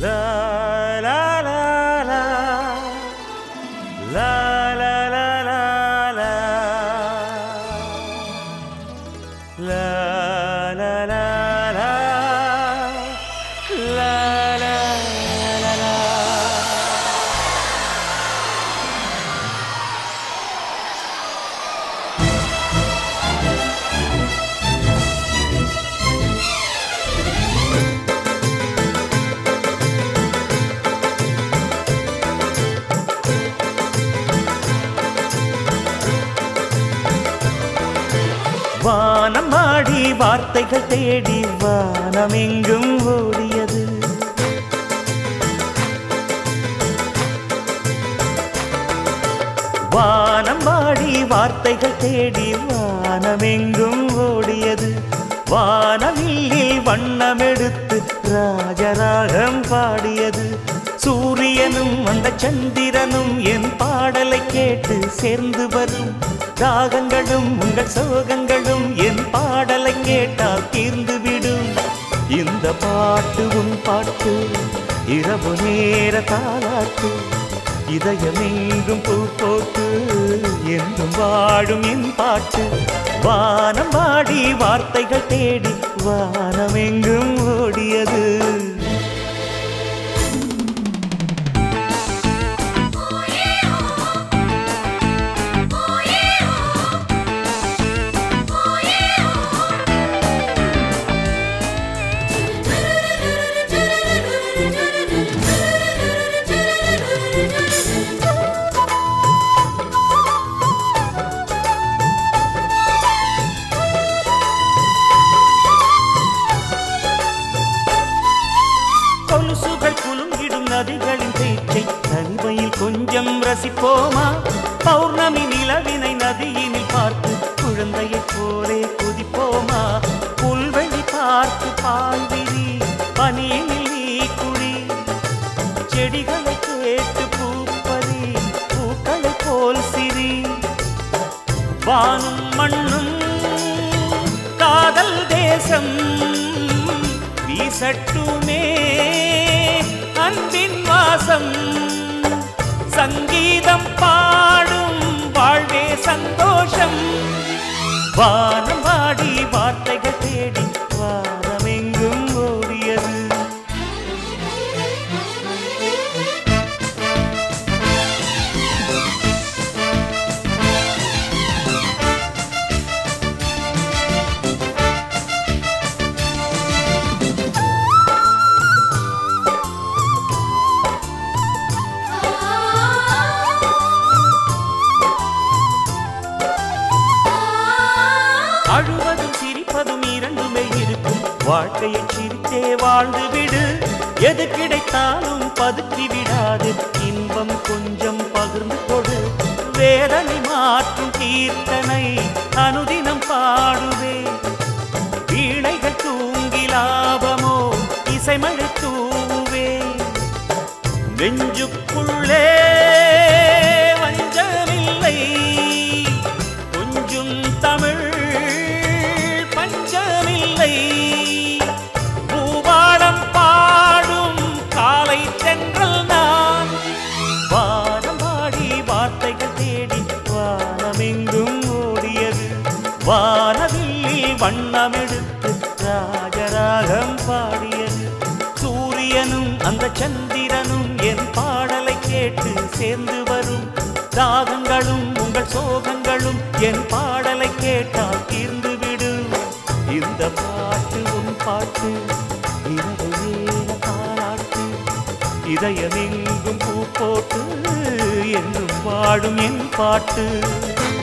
லா லா லா லா லா லா லா லா லா லா லா லா லா லா லா லா லா வானம் ஆடி வார்த்தைகள் தேடி வானமெங்கும் ஓடியது வானம் ஆடி வார்த்தைகள் தேடி வானமெங்கும் ஓடியது வானவில்லில் வண்ணமெடுத்து ராஜராகம் பாடியது சூரியனும் அந்த சந்திரனும் என் பாடலை கேட்டு சேர்ந்து வரும் ராகங்களும் உங்கள் சோகங்களும் என் பாடலை கேட்டால் தீர்ந்துவிடும் இந்த பாட்டு உன் பாட்டு இரவு நேர தாளாட்டு இதயமெங்கும் பூ போட்டு என்றும் வாழும் என் பாட்டு வானம் வாடி வார்த்தைகள் தேடி வானமெங்கும் ஓடியது கொலுசுகள் குலுங்கிடும் நதிகளின் பேச்சை தனிமையில் கொஞ்சம் ரசிப்போமா பௌர்ணமி நிலவினை நதியினில் பார்த்து குழந்தையைப் போலே குதிப்போமா புல்வெளி பார்த்து பாய்விரி பனியினில் நீ குடி செடிகளை கேட்டு பூப்பதி பூக்களை போல் சிரி வானும் மண்ணும் காதல் தேசம் வீசட்டுமே அன்பின் வாசம் சங்கீதம் பாடும் வாழ்வே சந்தோஷம் வானம் வாடி வார்த்தைகள் தேடி வானமெங்கும் ஓடியது அழுவதும் சிரிப்பதும் இரண்டுமே இருக்கும் வாழ்க்கையை சிரித்தே வாழ்ந்து விடு எது கிடைத்தாலும் பதுக்கி விடாது இன்பம் கொஞ்சம் பகிர்ந்து கொடு வேதனை மாற்றும் கீர்த்தனை அனுதினம் பாடுவே வீணைகள் தூங்கி லாபமோ இசைமழை தூவே நெஞ்சுக்குள்ளே வஞ்சமில்லை கொஞ்சம் தமிழ் பஞ்சமில்லை பூபாடம் பாடும் காலை தென்றல் நான் வானம் பாடி வார்த்தைகள் தேடி வானமெங்கும் ஓடியது வானவில்லில் வண்ணமெடுத்து ராஜராகம் பாடியது சூரியனும் அந்த சந்திரனும் என் பாடலை கேட்டு சேர்ந்து வரும் தாகங்களும் உங்கள் சோகங்களும் என் பாடலை கேட்டால் தீர்ந்து விடும் இந்த பாட்டு உன் பாட்டு இரவு நேர தாளாட்டு இதயமெங்கும் பூ போட்டு என்றும் வாடும் என் பாட்டு